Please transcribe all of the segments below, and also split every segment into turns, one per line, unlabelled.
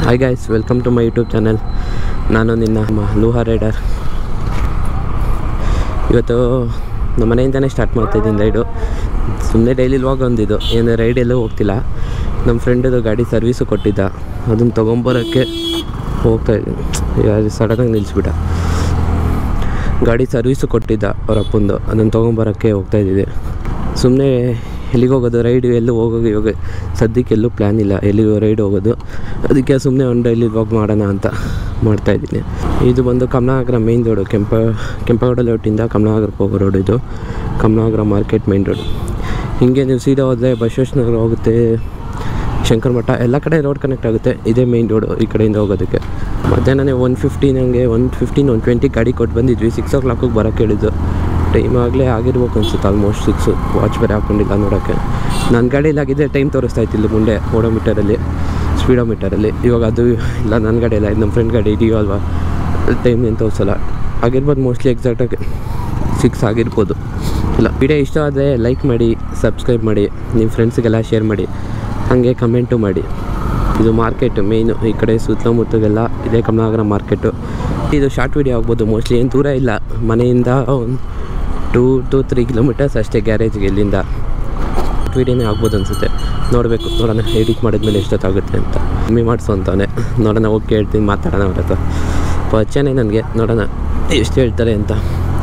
hi guys welcome to my YouTube channel ನಾನು ನಿನ್ನ ಮ- ಲೂಹಾ ರೈಡರ್ ಇವತ್ತು ನಮ್ಮ ಮನೆಯಿಂದನೇ ಸ್ಟಾರ್ಟ್ ಮಾಡ್ತಾಯಿದ್ದೀನಿ ರೈಡು ಸುಮ್ಮನೆ ಡೈಲಿ ಲಾಗ್ ಒಂದಿದು ಏನು ರೈಡ್ ಎಲ್ಲೂ ಹೋಗ್ತಿಲ್ಲ ನಮ್ಮ ಫ್ರೆಂಡದು ಗಾಡಿ ಸರ್ವೀಸು ಕೊಟ್ಟಿದ್ದ ಅದನ್ನು ತೊಗೊಂಬರೋಕ್ಕೆ ಹೋಗ್ತಾಯಿದ್ದೀನಿ ಸಡನ್ನಾಗಿ ನಿಲ್ಲಿಸ್ಬಿಟ್ಟ ಗಾಡಿ ಸರ್ವೀಸು ಕೊಟ್ಟಿದ್ದ ಅವ್ರ ಅಪ್ಪಂದು ಅದನ್ನು ತೊಗೊಂಬರೋಕ್ಕೆ ಹೋಗ್ತಾಯಿದ್ದಿದ್ದೆ ಸುಮ್ಮನೆ ಎಲ್ಲಿಗೆ ಹೋಗೋದು ರೈಡ್ ಎಲ್ಲೂ ಹೋಗೋದು ಇವಾಗ ಸದ್ಯಕ್ಕೆ ಎಲ್ಲೂ ಪ್ಲ್ಯಾನ್ ಇಲ್ಲ ಎಲ್ಲಿ ರೈಡ್ ಹೋಗೋದು ಅದಕ್ಕೆ ಸುಮ್ಮನೆ ಒಂದು ಡೈಲಿ ವಾಕ್ ಮಾಡೋಣ ಅಂತ ಮಾಡ್ತಾಯಿದ್ದೀನಿ ಇದು ಬಂದು ಕಮಲಾನಗರ ಮೇನ್ ರೋಡು ಕೆಂಪ ಕೆಂಪಗೌಡ ಲೇಔಟಿಂದ ಕಮಲಾನಗರಕ್ಕೆ ಹೋಗೋ ರೋಡ್ ಇದು ಕಮಲಾನಗರ ಮಾರ್ಕೆಟ್ ಮೇನ್ ರೋಡ್ ಹೀಗೆ ನೀವು ಸೀದಾ ಹೋದರೆ ಬಸವೇಶ್ವರ ಹೋಗುತ್ತೆ ಶಂಕರ ಮಠ ಎಲ್ಲ ಕಡೆ ರೋಡ್ ಕನೆಕ್ಟ್ ಆಗುತ್ತೆ ಇದೇ ಮೇನ್ ರೋಡು ಈ ಕಡೆಯಿಂದ ಹೋಗೋದಕ್ಕೆ ಮಧ್ಯಾಹ್ನನೇ ಒನ್ ಫಿಫ್ಟೀನ್ ಹಂಗೆ ಒನ್ ಫಿಫ್ಟೀನ್ ಒನ್ ಟ್ವೆಂಟಿ ಗಾಡಿ ಕೊಟ್ಟು ಬಂದಿದ್ವಿ ಸಿಕ್ಸ್ ಓ ಕ್ಲಾಕಿಗೆ ಬರೋಕ್ಕೆ ಹೇಳಿದ್ದು ಟೈಮ್ ಆಗಲೇ ಆಗಿರ್ಬೇಕು ಅನ್ಸುತ್ತೆ ಆಲ್ಮೋಸ್ಟ್ ಸಿಕ್ಸು ವಾಚ್ ಬೇರೆ ಹಾಕ್ಕೊಂಡಿಲ್ಲ ನೋಡೋಕ್ಕೆ ನನ್ನ ಗಾಡಿಯಲ್ಲಾಗಿದೆ ಟೈಮ್ ತೋರಿಸ್ತಾ ಇತ್ತು ಇಲ್ಲಿ ಮುಂದೆ ಓಡೋಮೀಟರಲ್ಲಿ ಸ್ಪೀಡೋಮೀಟರಲ್ಲಿ ಇವಾಗ ಅದು ಇಲ್ಲ ನನ್ನ ಗಾಡಿ ಇಲ್ಲ ಇದು ನಮ್ಮ ಫ್ರೆಂಡ್ ಗಾಡಿ ಇದೆಯೋ ಅಲ್ವಾ ಟೈಮ್ ಏನು ತೋರಿಸಲ್ಲ ಆಗಿರ್ಬೋದು ಮೋಸ್ಟ್ಲಿ ಎಕ್ಸಾಕ್ಟಾಗಿ ಸಿಕ್ಸ್ ಆಗಿರ್ಬೋದು ಇಲ್ಲ ವಿಡಿಯೋ ಇಷ್ಟ ಆದರೆ ಲೈಕ್ ಮಾಡಿ ಸಬ್ಸ್ಕ್ರೈಬ್ ಮಾಡಿ ನಿಮ್ಮ ಫ್ರೆಂಡ್ಸಿಗೆಲ್ಲ ಶೇರ್ ಮಾಡಿ ಹಾಗೆ ಕಮೆಂಟು ಮಾಡಿ ಇದು ಮಾರ್ಕೆಟ್ ಮೇಯ್ನು ಈ ಕಡೆ ಸುತ್ತಮುತ್ತಗೆಲ್ಲ ಇದೇ ಕಮಲಾನಗರ ಮಾರ್ಕೆಟು ಇದು ಶಾರ್ಟ್ ವಿಡಿಯೋ ಆಗ್ಬೋದು ಮೋಸ್ಟ್ಲಿ ಏನು ದೂರ ಇಲ್ಲ ಮನೆಯಿಂದ ಒಂದು ಟೂ ಟು ತ್ರೀ ಕಿಲೋಮೀಟರ್ಸ್ ಅಷ್ಟೇ ಗ್ಯಾರೇಜ್ಗೆ ಇಲ್ಲಿಂದ ವಿಡಿಯೋನೇ ಆಗ್ಬೋದು ಅನಿಸುತ್ತೆ ನೋಡಬೇಕು ನೋಡೋಣ ಎಡಿಟ್ ಮಾಡಿದ್ಮೇಲೆ ಎಷ್ಟೊತ್ತಾಗುತ್ತೆ ಅಂತ ಕಮ್ಮಿ ಮಾಡಿಸು ಅಂತಾನೆ ನೋಡೋಣ ಹೋಗಿ ಕೇಳ್ತೀನಿ ಮಾತಾಡೋಣ ಅವ್ರ ಹತ್ರ ಪರಿಚಯನೇ ನನಗೆ ನೋಡೋಣ ಎಷ್ಟು ಹೇಳ್ತಾರೆ ಅಂತ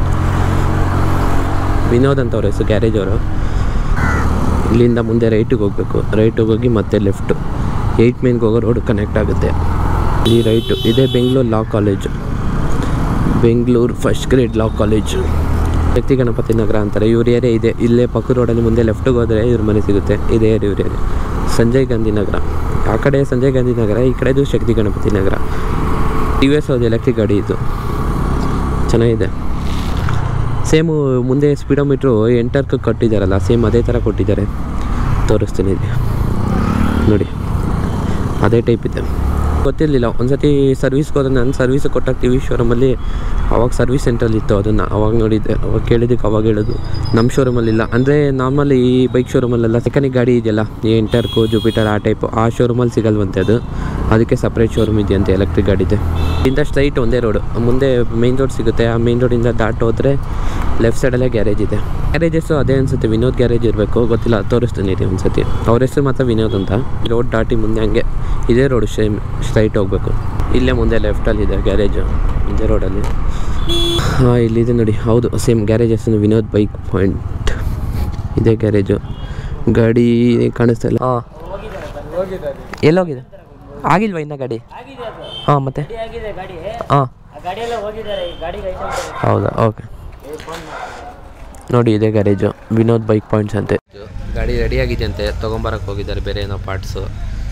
ವಿನೋದ್ ಅಂತ ಅವ್ರ ಹೆಸರು ಗ್ಯಾರೇಜ್ ಅವರು ಇಲ್ಲಿಂದ ಮುಂದೆ ರೈಟಿಗೆ ಹೋಗಬೇಕು ರೈಟಿಗೆ ಹೋಗಿ ಮತ್ತೆ ಲೆಫ್ಟು ಏಯ್ಟ್ ಮೇನ್ಗೆ ಹೋಗೋ ರೋಡ್ ಕನೆಕ್ಟ್ ಆಗುತ್ತೆ ಈ ರೈಟು ಇದೇ Bengaluru law college Bengaluru first grade law college Shakti Ganapati Nagar ಅಂತಾರೆ ಇವ್ರ ಏರಿಯಾ ಇದೆ ಇಲ್ಲೇ ಪಕ್ಕ ರೋಡಲ್ಲಿ ಮುಂದೆ ಲೆಫ್ಟಿಗೆ ಹೋದರೆ ಇವ್ರ ಮನೆ ಸಿಗುತ್ತೆ ಇದೇ ಏರಿಯಾ ಇವ್ರ ಏರಿಯಾ ಸಂಜಯ್ ಗಾಂಧಿ ನಗರ ಆ ಕಡೆ ಸಂಜಯ್ ಗಾಂಧಿ ನಗರ ಈ ಕಡೆದು Shakti Ganapati Nagar T V S ಹೌದು ಎಲೆಕ್ಟ್ರಿಕ್ ಗಾಡಿ ಇದು ಚೆನ್ನಾಗಿದೆ ಸೇಮು ಮುಂದೆ ಸ್ಪೀಡೋಮೀಟ್ರು ಎಂಟರ್ಕ್ ಕಟ್ಟಿದ್ದಾರಲ್ಲ ಸೇಮ್ ಅದೇ ಥರ ಕೊಟ್ಟಿದ್ದಾರೆ ತೋರಿಸ್ತೀನಿ ಇಲ್ಲಿ ನೋಡಿ ಅದೇ ಟೈಪ್ ಇದೆ ಗೊತ್ತಿರಲಿಲ್ಲ ಒಂದ್ಸತಿ ಸರ್ವಿಸ್ಗೆ ಹೋದ್ರೆ ನಾನು ಸರ್ವಿಸ್ ಕೊಟ್ಟಾಗ ಟಿ ವಿ ಶೋರೂಮಲ್ಲಿ ಅವಾಗ ಸರ್ವಿಸ್ ಸೆಂಟ್ರಲ್ಲಿ ಇತ್ತು ಅದನ್ನು ಅವಾಗ ನೋಡಿದ್ದೆ ಅವಾಗ ಕೇಳಿದ್ದಕ್ಕೆ ಅವಾಗ ಹೇಳೋದು ನಮ್ಮ ಶೋರೂಮಲ್ಲಿಲ್ಲ ಅಂದರೆ ನಾರ್ಮಲಿ ಈ ಬೈಕ್ ಶೋರೂಮಲ್ಲೆಲ್ಲ ಸೆಕೆಂಡಿಗೆ ಗಾಡಿ ಇದೆಯಲ್ಲ ಈ ಎಂಟರ್ಕು ಜುಪಿಟರ್ ಆ ಟೈಪು ಆ ಶೋರೂಮಲ್ಲಿ ಸಿಗಲ್ವಂತೆ ಅದು ಅದಕ್ಕೆ ಸಪ್ರೇಟ್ ಶೋರೂಮ್ ಇದೆಯಂತೆ ಎಲೆಕ್ಟ್ರಿಕ್ ಗಾಡಿದೆ ಇಂದ ಸ್ಟ್ರೈಟ್ ಒಂದೇ ರೋಡು ಮುಂದೆ ಮೇನ್ ರೋಡ್ ಸಿಗುತ್ತೆ ಆ ಮೇನ್ ರೋಡಿಂದ ದಾಟ್ ಹೋದರೆ ಲೆಫ್ಟ್ ಸೈಡಲ್ಲೇ ಗ್ಯಾರೇಜ್ ಇದೆ ಗ್ಯಾರೇಜಸ್ಸು ಅದೇ ಅನಿಸುತ್ತೆ ವಿನೋದ್ ಗ್ಯಾರೇಜ್ ಇರಬೇಕು ಗೊತ್ತಿಲ್ಲ ತೋರಿಸ್ತೀನಿ ರೀ ಒಂದು ಸತಿ ಅವ್ರ ಹೆಸರು ಮಾತ್ರ ವಿನೋದ್ ಅಂತ ರೋಡ್ ದಾಟಿ ಮುಂದೆ ಹಂಗೆ ಇದೇ ರೋಡು ಸೇಮ್ ಸ್ಟ್ರೈಟ್ ಹೋಗಬೇಕು ಇಲ್ಲೇ ಮುಂದೆ ಲೆಫ್ಟಲ್ಲಿದೆ ಗ್ಯಾರೇಜು ಇದೇ ರೋಡಲ್ಲಿ ಹಾಂ ಇಲ್ಲಿದೆ ನೋಡಿ ಹೌದು ಸೇಮ್ ಗ್ಯಾರೇಜ್ ಹೆಸರು ವಿನೋದ್ ಬೈಕ್ ಪಾಯಿಂಟ್ ಇದೇ ಗ್ಯಾರೇಜು ಗಾಡಿ ಕಾಣಿಸ್ತಾ ಇಲ್ಲ ಹಾಂ ಎಲ್ಲೋಗಿದೆ ಆಗಿಲ್ವಾ ಇನ್ನ ಗಾಡಿ ಹಾಂ ಮತ್ತೆ
ಆಗಿದೆ ಗಾಡಿ
ಹಾಂ
ಆ ಗಾಡಿಯೆಲ್ಲ ಹೋಗಿದ್ದಾರೆ ಈ ಗಾಡಿಗೆ ಐಟಮ್
ಹೌದಾ ಓಕೆ ನೋಡಿ ಇದೆ ಗ್ಯಾರೇಜು ವಿನೋದ್ ಬೈಕ್ ಪಾಯಿಂಟ್ಸ್ ಅಂತೆ ಗಾಡಿ ರೆಡಿ ಆಗಿದೆ ಅಂತೆ ತೊಗೊಂಬರಕ್ಕೆ ಹೋಗಿದ್ದಾರೆ ಬೇರೆ ಏನೋ ಪಾರ್ಟ್ಸು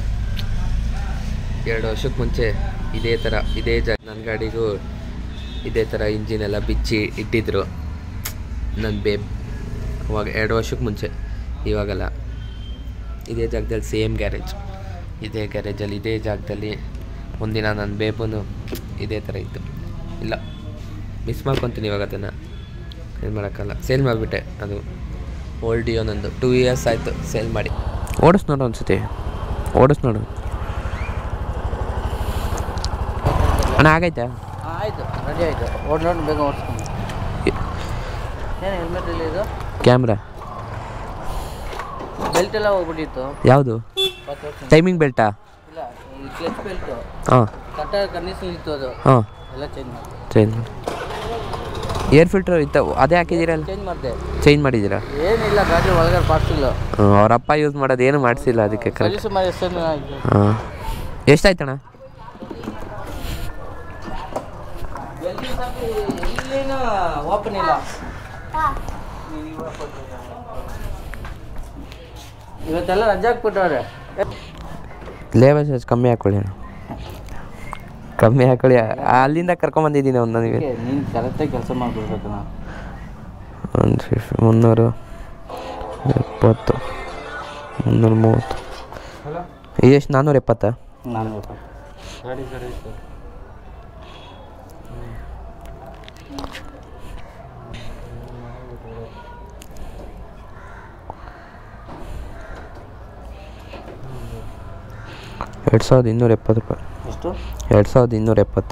ಎರಡು ವರ್ಷಕ್ಕೆ ಮುಂಚೆ ಇದೇ ಥರ ಇದೇ ಜಾಗ ನನ್ನ ಗಾಡಿಗೂ ಇದೇ ಥರ ಇಂಜಿನ್ ಎಲ್ಲ ಬಿಚ್ಚಿ ಇಟ್ಟಿದ್ರು ನನ್ನ ಬೇಬ್ ಅವಾಗ ಎರಡು ವರ್ಷಕ್ಕೆ ಮುಂಚೆ ಇವಾಗಲ್ಲ ಇದೇ ಜಾಗದಲ್ಲಿ ಸೇಮ್ ಗ್ಯಾರೇಜ್ ಇದೇ ಗ್ಯಾರೇಜಲ್ಲಿ ಇದೇ ಜಾಗದಲ್ಲಿ ಒಂದಿನ ನನ್ನ ಬೇಬನು ಇದೇ ಥರ ಇತ್ತು ಇಲ್ಲ ಮಿಸ್ ಮಾಡ್ಕೊತೀನಿ ಇವಾಗ ಅದನ್ನು ಏನು ಮಾಡೋಕ್ಕಲ್ಲ ಸೇಲ್ ಮಾಡಿಬಿಟ್ಟೆ ಅದು ಓಲ್ಡ್ ಡಿಯೋ ನಂದು ಟೂ ಇಯರ್ಸ್ ಆಯಿತು ಸೇಲ್ ಮಾಡಿ ಓಡಿಸ್ ನೋಡು ಅನ್ಸುತ್ತೆ ಓಡಿಸ್ ನೋಡು ಅಣ್ಣ ಆಗೈತಾ
ಆಯ್ತು ರೆಡಿ ಆಯ್ತು ಓಡ್ ನೋಡಿ ಬೇಗ ಓಡಿಸ್ಕೊಂಡು ಏನು ಹೆಲ್ಮೆಟ್ ಇಲ್ಲಿ ಇದು
ಕ್ಯಾಮ್ರಾ
ಬೆಲ್ಟ್ ಎಲ್ಲ ಹೋಗ್ಬಿಟ್ಟಿತ್ತು
ಯಾವುದು
ಇಪ್ಪತ್ತು ವರ್ಷ
ಟೈಮಿಂಗ್ ಬೆಲ್ಟಾ
ಇಲ್ಲ ಈ ಕ್ಲಚ್ ಬೆಲ್ಟು
ಹಾಂ
ಕಟ್ಟ ಕಂಡೀಷನ್ ಇತ್ತು ಅದು
ಹಾಂ
ಎಲ್ಲ ಚೇಂಜ್ ಮಾಡಿ
ಚೇಂಜ್ ಮಾಡಿ ಏರ್ ಫಿಲ್ಟರ್ ಇತ್ತು ಅದೇ ಹಾಕಿದ್ದೀರಲ್ಲ
ಚೇಂಜ್ ಮಾಡಿದೆ
ಚೇಂಜ್ ಮಾಡಿದ್ದೀರಾ
ಏನಿಲ್ಲ ಗಾಡಿ ಒಳಗಡೆ ಪಾರ್ಟ್ಸ್ ಇಲ್ಲ
ಹ್ಮ್, ಅವ್ರ ಅಪ್ಪ ಯೂಸ್ ಮಾಡೋದು ಏನು ಮಾಡಿಸಿಲ್ಲ ಅದಕ್ಕೆ ಕರೆಕ್ಟ್
ಸರ್ವಿಸ್ ಮಾಡಿ ಎಷ್ಟು ಆಗಿದೆ
ಹಾಂ ಎಷ್ಟಾಯ್ತಣ್ಣ
ಇಲ್ಲೇನು ಓಪನ್ ಇಲ್ಲ ಇವತ್ತೆಲ್ಲ ರಜೆ ಹಾಕ್ಬಿಟ್ಟವ್ರೆ
ಲೇಬರ್ ಚಾರ್ಜ್ ಕಮ್ಮಿ ಹಾಕೊಳ್ಳಿ ಅಣ್ಣ ಕಮ್ಮಿ ಹಾಕೊಳ್ಳಿ ಅಲ್ಲಿಂದ ಕರ್ಕೊಂಬಂದಿದ್ದೀನಿ ಒಂದು ನನಗೆ
ನೀನು ಕರೆಕ್ಟಾಗಿ ಕೆಲಸ ಮಾಡ್ಬಿಡ್ಬೇಕು ನಾವು
ಒಂದು ಫಿಫ್ ಮುನ್ನೂರು ಎಪ್ಪತ್ತು ಮುನ್ನೂರ ಮೂವತ್ತು ಎಷ್ಟು ನಾನ್ನೂರ ಎಪ್ಪತ್ತಾ
ನಾನು
ಎರಡು ಸಾವಿರದ ಇನ್ನೂರ ಎಪ್ಪತ್ತು ರೂಪಾಯಿ
ಎಷ್ಟು
ಎರಡು ಸಾವಿರದ ಇನ್ನೂರ ಎಪ್ಪತ್ತು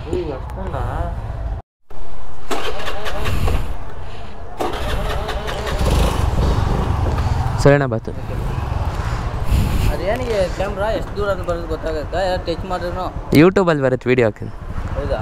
ಸರಿನಾ ಬಾತು
ಅದೇನಿಗೆ ಕ್ಯಾಮ್ರಾ ಎಷ್ಟು ದೂರ ಅಂತ ಬರೋದು ಗೊತ್ತಾಗತ್ತಾ ಯಾರು ಟಚ್ ಮಾಡಿದ್ರು
ಯೂಟ್ಯೂಬಲ್ಲಿ ಬರುತ್ತೆ ವೀಡಿಯೋ ಹಾಕಿ
ಹೌದಾ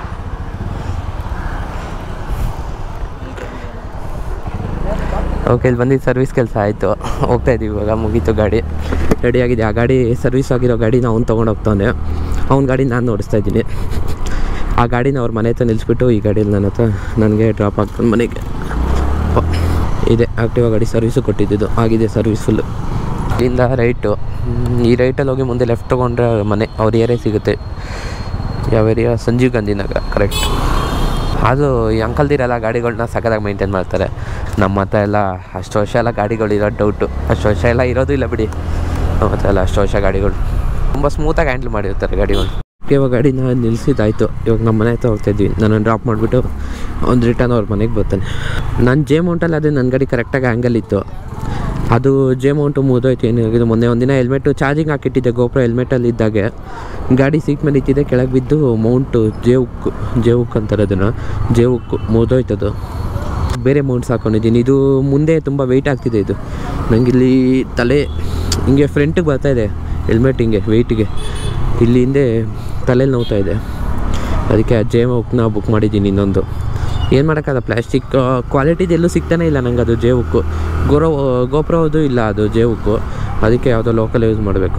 ಓಕೆ ಇಲ್ಲಿ ಬಂದಿದ್ದು ಸರ್ವಿಸ್ ಕೆಲಸ ಆಯಿತು ಹೋಗ್ತಾ ಇದ್ದೀವಿ ಇವಾಗ ಮುಗೀತು ಗಾಡಿ ರೆಡಿ ಆಗಿದೆ ಆ ಗಾಡಿ ಸರ್ವಿಸ್ ಆಗಿರೋ ಗಾಡಿನ ಅವ್ನು ತೊಗೊಂಡು ಹೋಗ್ತಾನೆ ಅವ್ನ ಗಾಡಿ ನಾನು ಓಡಿಸ್ತಾ ಇದ್ದೀನಿ ಆ ಗಾಡಿನ ಅವ್ರ ಮನೆ ಹತ್ರ ನಿಲ್ಲಿಸ್ಬಿಟ್ಟು ಈ ಗಾಡಿಯಲ್ಲಿ ನನ್ನ ಹತ್ರ ನನಗೆ ಡ್ರಾಪ್ ಆಗ್ತಾನೆ ಮನೆಗೆ ಪ- ಇದೆ ಆಕ್ಟಿವಾ ಗಾಡಿ ಸರ್ವಿಸು ಕೊಟ್ಟಿದ್ದು ಆಗಿದೆ ಸರ್ವಿಸ್ ಫುಲ್ಲು ಇಲ್ಲಿಂದ ರೈಟು ಹ್ಮ್, ಈ ರೈಟಲ್ಲಿ ಹೋಗಿ ಮುಂದೆ ಲೆಫ್ಟ್ ತೊಗೊಂಡ್ರೆ ಮನೆ ಅವ್ರ ಏರಿಯಾ ಸಿಗುತ್ತೆ ಯಾವ ಏರಿಯಾ ಸಂಜೀವ್ ಗಾಂಧಿ ನಗರ ಕರೆಕ್ಟ್ ಅದು ಈ ಅಂಕಲ್ದಿರೆಲ್ಲ ಗಾಡಿಗಳನ್ನ ಸಖತ್ತಾಗಿ ಮೇಂಟೈನ್ ಮಾಡ್ತಾರೆ ನಮ್ಮ ಹತ್ರ ಎಲ್ಲ ಅಷ್ಟು ವರ್ಷ ಎಲ್ಲ ಗಾಡಿಗಳು ಇರೋ ಡೌಟು ಅಷ್ಟು ವರ್ಷ ಎಲ್ಲ ಇರೋದು ಇಲ್ಲ ಬಿಡಿ ನಮ್ಮ ಹತ್ರ ಎಲ್ಲ ಅಷ್ಟು ವರ್ಷ ಗಾಡಿಗಳು ತುಂಬ ಸ್ಮೂತಾಗಿ ಹ್ಯಾಂಡ್ಲ್ ಮಾಡಿರ್ತಾರೆ ಗಾಡಿಗಳು ಇವಾಗ ಗಾಡಿನ ನಿಲ್ಲಿಸಿದ್ದಾಯಿತು ಇವಾಗ ನಮ್ಮ ಮನೆ ಹತ್ರ ಹೋಗ್ತಾಯಿದ್ವಿ ನನ್ನನ್ನು ಡ್ರಾಪ್ ಮಾಡಿಬಿಟ್ಟು ಒಂದು ರಿಟರ್ನ್ ಅವ್ರ ಮನೆಗೆ ಬರ್ತಾನೆ ನನ್ನ ಜೆ ಮೌಂಟಲ್ಲಿ ಅದೇ ನನ್ನ ಗಾಡಿ ಕರೆಕ್ಟಾಗಿ ಆ್ಯಂಗಲ್ ಇತ್ತು ಅದು ಜೆ ಮೌಂಟು ಮುಗಿದೋಯ್ತು ಏನಾಗಿದೆ ಮೊನ್ನೆ ಒಂದಿನ ಹೆಲ್ಮೆಟು ಚಾರ್ಜಿಂಗ್ ಹಾಕಿಟ್ಟಿದ್ದೆ ಗೋಪುರ ಹೆಲ್ಮೆಟಲ್ಲಿ ಇದ್ದಾಗೆ ಗಾಡಿ ಸೀಟ್ ಮೇಲೆ ಇಟ್ಟಿದ್ದೆ ಕೆಳಗೆ ಬಿದ್ದು ಮೌಂಟು ಜೇ ಉಕ್ಕು ಜೇ ಉಕ್ ಅಂತಾರೆ ಅದನ್ನು ಜೇ ಉಕ್ಕು ಮುಗಿದೋಯ್ತದು ಬೇರೆ ಮೌಂಟ್ಸ್ ಹಾಕೊಂಡಿದ್ದೀನಿ ಇದು ಮುಂದೆ ತುಂಬ ವೆಯ್ಟ್ ಆಗ್ತಿದೆ ಇದು ನನಗಿಲ್ಲಿ ತಲೆ ಹಿಂಗೆ ಫ್ರಂಟಿಗೆ ಬರ್ತಾ ಇದೆ ಹೆಲ್ಮೆಟ್ ಹಿಂಗೆ ವೆಯ್ಟಿಗೆ ಇಲ್ಲಿ ಹಿಂದೆ ತಲೆಯಲ್ಲಿ ನೋವ್ತಾ ಇದೆ ಅದಕ್ಕೆ ಆ ಜೇ ಉಕ್ನ ಬುಕ್ ಮಾಡಿದ್ದೀನಿ ಇನ್ನೊಂದು ಏನು ಮಾಡೋಕ್ಕಲ್ಲ ಪ್ಲಾಸ್ಟಿಕ್ ಕ್ವಾಲಿಟಿದು ಎಲ್ಲೂ ಸಿಗ್ತಾನೆ ಇಲ್ಲ ನಂಗೆ ಅದು ಜೇ ಉಕ್ಕು ಗೋರೋ ಗೋಪ್ರದು ಇಲ್ಲ ಅದು ಜೇ ಉಕ್ಕು ಅದಕ್ಕೆ ಯಾವುದೋ ಲೋಕಲ್ ಯೂಸ್ ಮಾಡಬೇಕು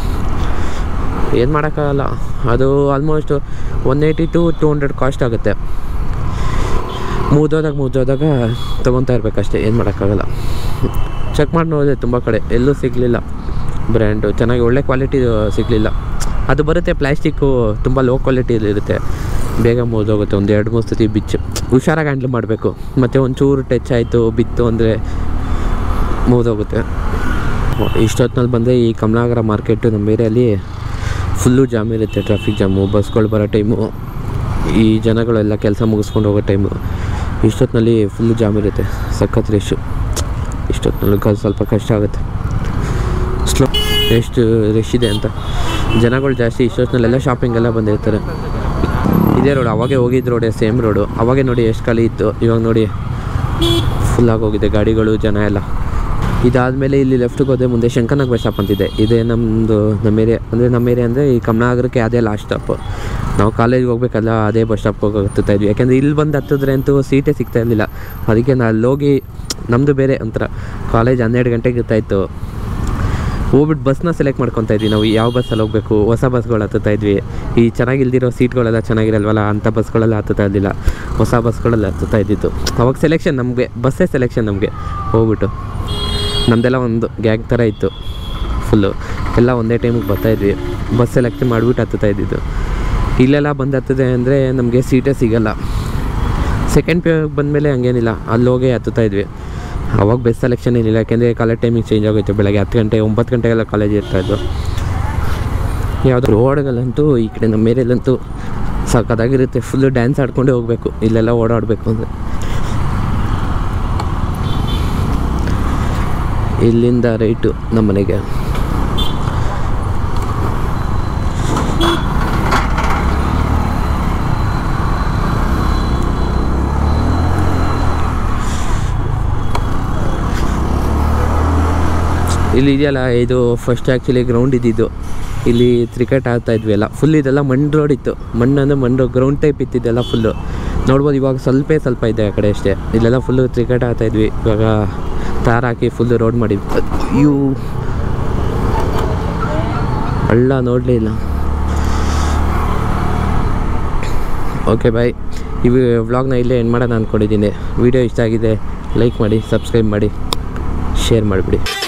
ಏನು ಮಾಡೋಕ್ಕಾಗಲ್ಲ ಅದು almost one eighty to two hundred cost ಆಗುತ್ತೆ ಮುಗ್ದೋದಾಗ ಮುಗ್ದೋದಾಗ ತೊಗೊತಾ ಇರಬೇಕಷ್ಟೇ ಏನು ಮಾಡೋಕ್ಕಾಗಲ್ಲ ಚೆಕ್ ಮಾಡಿ ನೋಡಿದೆ ತುಂಬ ಕಡೆ ಎಲ್ಲೂ ಸಿಗಲಿಲ್ಲ ಬ್ರ್ಯಾಂಡು ಚೆನ್ನಾಗಿ ಒಳ್ಳೆ ಕ್ವಾಲಿಟಿ ಸಿಗಲಿಲ್ಲ ಅದು ಬರುತ್ತೆ ಪ್ಲ್ಯಾಸ್ಟಿಕ್ಕು ತುಂಬ ಲೋ ಕ್ವಾಲಿಟಿಯಲ್ಲಿ ಇರುತ್ತೆ ಬೇಗ ಮುರಿದೋಗುತ್ತೆ ಒಂದು ಎರಡು ಮೂರು ಸತಿ ಬಿಚ್ಚು ಹುಷಾರಾಗಿ ಹ್ಯಾಂಡ್ಲ್ ಮಾಡಬೇಕು ಮತ್ತು ಒಂಚೂರು ಟಚ್ ಆಯಿತು ಬಿತ್ತು ಅಂದರೆ ಮುರಿದೋಗುತ್ತೆ ಇಷ್ಟೊತ್ತಿನಲ್ಲಿ ಬಂದರೆ ಈ ಕಮಲಾಗರ ಮಾರ್ಕೆಟು ನಮ್ಮ ಏರಿಯಲ್ಲಿ ಫುಲ್ಲು ಜಾಮ್ ಇರುತ್ತೆ ಟ್ರಾಫಿಕ್ ಜಾಮು ಬಸ್ಗಳು ಬರೋ ಟೈಮು ಈ ಜನಗಳೆಲ್ಲ ಕೆಲಸ ಮುಗಿಸ್ಕೊಂಡು ಹೋಗೋ ಟೈಮು ಇಷ್ಟೊತ್ತಿನಲ್ಲಿ ಫುಲ್ಲು ಜಾಮ್ ಇರುತ್ತೆ ಸಖತ್ ರೇಷು ಇಷ್ಟೊತ್ತಿನಲ್ಲಿ ಕ- ಸ್ವಲ್ಪ ಕಷ್ಟ ಆಗುತ್ತೆ ಸ್ಲೋ ಎಷ್ಟು ರಶ್ ಇದೆ ಅಂತ ಜನಗಳು ಜಾಸ್ತಿ ಇಷ್ಟೊತ್ತಿನಲ್ಲೆಲ್ಲ ಶಾಪಿಂಗೆಲ್ಲ ಬಂದಿರ್ತಾರೆ ಇದೇ ರೋಡ್ ಅವಾಗೆ ಹೋಗಿದ್ದು ರೋಡೇ ಸೇಮ್ ರೋಡು ಅವಾಗೆ ನೋಡಿ ಎಷ್ಟು ಖಾಲಿ ಇತ್ತು ಇವಾಗ ನೋಡಿ ಫುಲ್ಲಾಗಿ ಹೋಗಿದೆ ಗಾಡಿಗಳು ಜನ ಎಲ್ಲ ಇದಾದಮೇಲೆ ಇಲ್ಲಿ ಲೆಫ್ಟಿಗೆ ಹೋದೆ ಮುಂದೆ ಶಂಕರ್ನಾಗ್ ಬಸ್ ಸ್ಟಾಪ್ ಅಂತಿದೆ ಇದೇ ನಮ್ಮದು ನಮ್ಮ ಏರಿಯಾ ಅಂದರೆ ನಮ್ಮ ಏರಿಯಾ ಅಂದರೆ ಈ ಕಮಲಾಗರಕ್ಕೆ ಅದೇ ಲಾಸ್ಟ್ ಸ್ಟಾಪು ನಾವು ಕಾಲೇಜ್ಗೆ ಹೋಗ್ಬೇಕಲ್ಲ ಅದೇ ಬಸ್ ಸ್ಟಾಪ್ ಹೋಗಿ ಹತ್ತುತ್ತಾ ಇದ್ವಿ ಯಾಕೆಂದರೆ ಇಲ್ಲಿ ಬಂದು ಹತ್ತಿದ್ರೆ ಅಂತೂ ಸೀಟೇ ಸಿಗ್ತಾ ಇರಲಿಲ್ಲ ಅದಕ್ಕೆ ನಾನು ಅಲ್ಲೋಗಿ ನಮ್ಮದು ಬೇರೆ ಒಂಥರ ಕಾಲೇಜ್ ಹನ್ನೆರಡು ಗಂಟೆಗೆ ಇರ್ತಾಯಿತ್ತು ಹೋಗ್ಬಿಟ್ಟು ಬಸ್ನ ಸೆಲೆಕ್ಟ್ ಮಾಡ್ಕೊತಾ ಇದ್ವಿ ನಾವು ಯಾವ ಬಸ್ಸಲ್ಲಿ ಹೋಗಬೇಕು ಹೊಸ ಬಸ್ಗಳು ಹತ್ತುತ್ತಾ ಇದ್ವಿ ಈ ಚೆನ್ನಾಗಿಲ್ದಿರೋ ಸೀಟ್ಗಳೆಲ್ಲ ಚೆನ್ನಾಗಿರಲ್ವಲ್ಲ ಅಂಥ ಬಸ್ಗಳೆಲ್ಲ ಹತ್ತುತ್ತಾ ಇದ್ದಿಲ್ಲ ಹೊಸ ಬಸ್ಗಳೆಲ್ಲ ಹತ್ತುತ್ತಾ ಇದ್ದಿತ್ತು ಅವಾಗ ಸೆಲೆಕ್ಷನ್ ನಮಗೆ ಬಸ್ಸೇ ಸೆಲೆಕ್ಷನ್ ನಮಗೆ ಹೋಗ್ಬಿಟ್ಟು ನಮ್ಮದೆಲ್ಲ ಒಂದು ಗ್ಯಾಗ್ ಥರ ಇತ್ತು ಫುಲ್ಲು ಎಲ್ಲ ಒಂದೇ ಟೈಮಿಗೆ ಬರ್ತಾಯಿದ್ವಿ ಬಸ್ ಸೆಲೆಕ್ಟ್ ಮಾಡಿಬಿಟ್ಟು ಹತ್ತುತ್ತಾ ಇದ್ದಿದ್ದು ಇಲ್ಲೆಲ್ಲ ಬಂದು ಹತ್ತದೆ ಅಂದರೆ ನಮಗೆ ಸೀಟೇ ಸಿಗಲ್ಲ ಸೆಕೆಂಡ್ ಪಿ ಬಂದಮೇಲೆ ಹಂಗೇನಿಲ್ಲ ಅಲ್ಲಿ ಹೋಗಿ ಹತ್ತುತ್ತಾ ಇದ್ವಿ ಅವಾಗ ಬೆಸ್ಟ್ ಸೆಲೆಕ್ಷನ್ ಏನಿಲ್ಲ ಯಾಕೆಂದರೆ ಕಾಲೇಜ್ ಟೈಮಿಂಗ್ ಚೇಂಜ್ ಆಗೋಯ್ತು ಬೆಳಗ್ಗೆ ಹತ್ತು ಗಂಟೆ ಒಂಬತ್ತು ಗಂಟೆಗೆಲ್ಲ ಕಾಲೇಜ್ ಇರ್ತಾಯಿದ್ದು ಯಾವುದೋ ರೋಡ್ಗಳಂತೂ ಈ ಕಡೆ ನಮ್ಮ ಏರಿಯಲ್ಲಂತೂ ಸಕ್ಕತ್ತಾಗಿರುತ್ತೆ ಫುಲ್ಲು ಡ್ಯಾನ್ಸ್ ಆಡ್ಕೊಂಡೇ ಹೋಗಬೇಕು ಇಲ್ಲೆಲ್ಲ ಓಡಾಡಬೇಕು ಅಂದರೆ ಇಲ್ಲಿಂದ ರೈಟು ನಮ್ಮ ಮನೆಗೆ ಇಲ್ಲಿ ಇದೆಯಲ್ಲ ಇದು ಫಸ್ಟ್ ಆ್ಯಕ್ಚುಲಿ ಗ್ರೌಂಡ್ ಇದ್ದಿದ್ದು ಇಲ್ಲಿ ಕ್ರಿಕೆಟ್ ಆಡ್ತಾ ಇದ್ವಿ ಎಲ್ಲ ಫುಲ್ ಇದೆಲ್ಲ ಮಣ್ಣು ರೋಡ್ ಇತ್ತು ಮಣ್ಣು ಅಂದರೆ ಮಣ್ಣು ಗ್ರೌಂಡ್ ಟೈಪ್ ಇತ್ತಿದ್ದೆಲ್ಲ ಫುಲ್ಲು ನೋಡ್ಬೋದು ಇವಾಗ ಸ್ವಲ್ಪ ಸ್ವಲ್ಪ ಇದೆ ಆ ಕಡೆ ಅಷ್ಟೇ ಇಲ್ಲೆಲ್ಲ ಫುಲ್ಲು ಕ್ರಿಕೆಟ್ ಆಡ್ತಾ ಇದ್ವಿ ಇವಾಗ ತಾರ್ ಹಾಕಿ ಫುಲ್ಲು ರೋಡ್ ಮಾಡಿ ಇವು ಹಳ್ಳ ನೋಡಲೇ ಇಲ್ಲ ಓಕೆ ಬಾಯ್ ಈ ವ್ಲಾಗ್ನ ಇಲ್ಲೇ ಎಂಡ್ ಮಾಡೋಣ ಅಂದ್ಕೊಂಡಿದ್ದೀನಿ ವಿಡಿಯೋ ಇಷ್ಟ ಆಗಿದೆ ಲೈಕ್ ಮಾಡಿ ಸಬ್ಸ್ಕ್ರೈಬ್ ಮಾಡಿ ಶೇರ್ ಮಾಡಿಬಿಡಿ